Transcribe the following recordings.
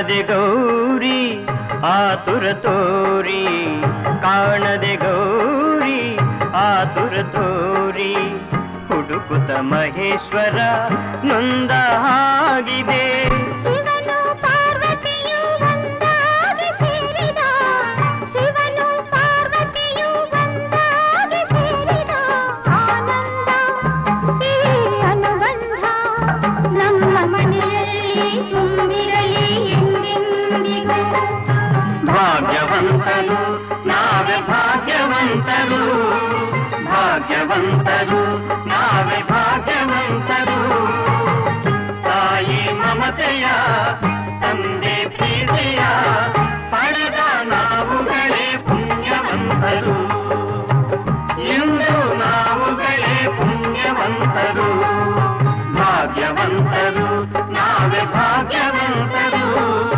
ಕಾಣದೆ ಗೌರಿ ಆತುರ ತೋರಿ ಕಾಣದೆ ಗೌರಿ ಆತುರ ತೋರಿ ಹುಡುಕುತ್ತ ಮಹೇಶ್ವರ ನೊಂದ ಹಾಗಿದೆ ಶಿವನು ಪಾರ್ವತಿಯು ಒಂದಾಗಿ ಸೇರಿದ ಶಿವನು ಪಾರ್ವತಿಯು ಒಂದಾಗಿ ಸೇರಿದ ಆನಂದ ಈ ಅನುಬಂಧ ನಮ್ಮ ಮನೆಯಲ್ಲಿ ತುಂಬಿರಲಿ ಎಂದೆಂದಿಗೂ ಭಾಗ್ಯವಂತರು ನಾವೇ ಭಾಗ್ಯವಂತರು ಭಾಗ್ಯವಂತರು ನಾವೇ ಭಾಗ್ಯವಂತರು ತಾಯಿ ಮಮತೆಯ ತಂದೆ ಪ್ರೀತಿಯ ಪಡೆದ ನಾವುಗಳೇ ಪುಣ್ಯವಂತರು ಇಂದು ನಾವುಗಳೇ ಪುಣ್ಯವಂತರು ಭಾಗ್ಯವಂತರು ನಾವೇ ಭಾಗ್ಯವಂತರು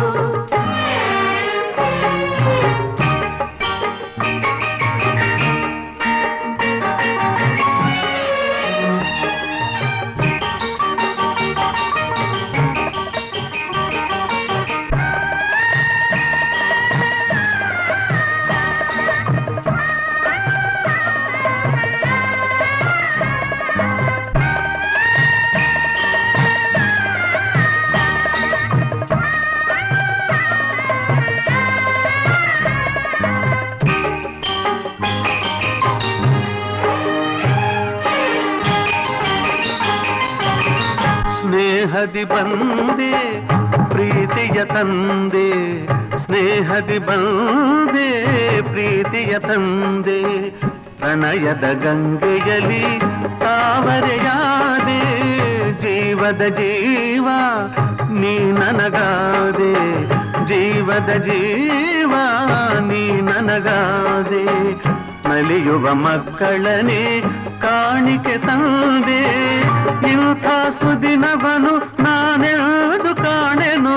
ಸ್ನೇಹದಿ ಬಂದೆ ಪ್ರೀತಿಯ ತಂದೆ ಸ್ನೇಹದಿ ಬಂದೆ ಪ್ರೀತಿಯ ತಂದೆ ಪ್ರಣಯದ ಗಂಗೆಯಲಿ ತಾವರೆಯಾದೆ ಜೀವದ ಜೀವ ನೀ ನನಗಾದೆ ಜೀವದ ಜೀವ ನೀ ನನಗಾದೆ ನಲಿಯುವ ಮಕ್ಕಳನೆ ಕಾಣಿಕೆ ತಂದೆ ಇಂಥ ಸುದಿನವನು ನಾನೆಂದು ಕಾಣೆನು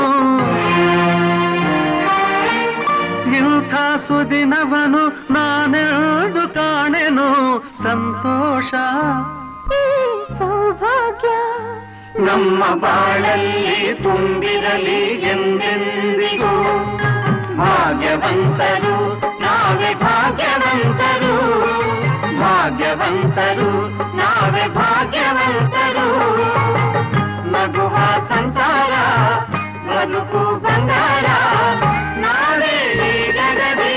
ಇಂಥ ಸುದಿನವನು ನಾನೆಂದು ಕಾಣೆನು ಸಂತೋಷ ಈ ಸೌಭಾಗ್ಯ ನಮ್ಮ ಬಾಳಲ್ಲಿ ತುಂಬಿರಲಿ ಎಂದೆಂದಿಗೂ ಭಾಗ್ಯವಂತರು ನಾವೇ ಭಾಗ್ಯವಂತರು ಭಾಗ್ಯವಂತರು ನಾವೇ ಭಾಗ್ಯವಂತರು ನಗುವ ಸಂಸಾರ ಬದುಕು ಬಂಗಾರ ನಾವೇ ಈ ಜಗದಿ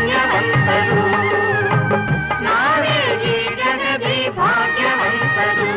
ಪುಣ್ಯವಂತರು ನಾವೇ ಈ ಜಗದಿ ಭಾಗ್ಯವಂತರು